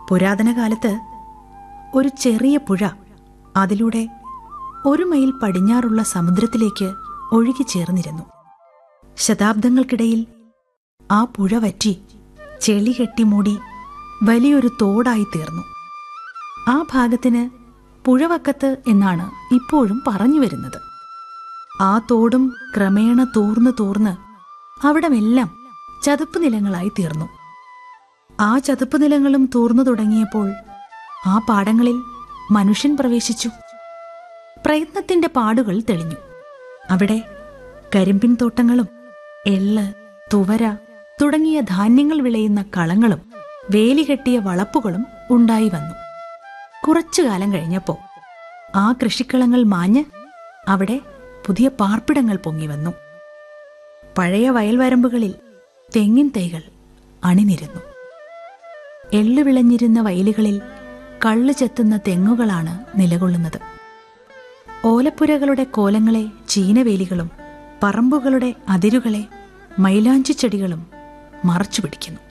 പുരാതന കാലത്ത് ഒരു ചെറിയ പുഴ അതിലൂടെ ഒരു മൈൽ പടിഞ്ഞാറുള്ള സമുദ്രത്തിലേക്ക് ഒഴുകി ചേർന്നിരുന്നു ശതാബ്ദങ്ങൾക്കിടയിൽ ആ പുഴ വറ്റി ചെളി കെട്ടിമൂടി വലിയൊരു തോടായി തീർന്നു ആ ഭാഗത്തിന് പുഴവക്കത്ത് എന്നാണ് ഇപ്പോഴും പറഞ്ഞു വരുന്നത് ആ തോടും ക്രമേണ തൂർന്നു തൂർന്ന് അവിടമെല്ലാം ചതുപ്പ് നിലങ്ങളായി തീർന്നു ആ ചതുപ്പ് നിലങ്ങളും തൂർന്നു തുടങ്ങിയപ്പോൾ ആ പാടങ്ങളിൽ മനുഷ്യൻ പ്രവേശിച്ചു പ്രയത്നത്തിന്റെ പാടുകൾ തെളിഞ്ഞു അവിടെ കരിമ്പിൻ തോട്ടങ്ങളും എള്ള് തുവര തുടങ്ങിയ ധാന്യങ്ങൾ വിളയുന്ന കളങ്ങളും വേലി കെട്ടിയ വളപ്പുകളും ഉണ്ടായി വന്നു കുറച്ചു കാലം കഴിഞ്ഞപ്പോ ആ കൃഷിക്കളങ്ങൾ മാഞ്ഞ് അവിടെ പുതിയ പാർപ്പിടങ്ങൾ പൊങ്ങി വന്നു പഴയ വയൽവരമ്പുകളിൽ തെങ്ങിൻ തൈകൾ അണിനിരുന്നു എള്ളു വിളഞ്ഞിരുന്ന വയലുകളിൽ കള്ളു ചെത്തുന്ന തെങ്ങുകളാണ് നിലകൊള്ളുന്നത് ഓലപ്പുരകളുടെ കോലങ്ങളെ ചീനവേലികളും പറമ്പുകളുടെ അതിരുകളെ മൈലാഞ്ചി ചെടികളും മറച്ചു പിടിക്കുന്നു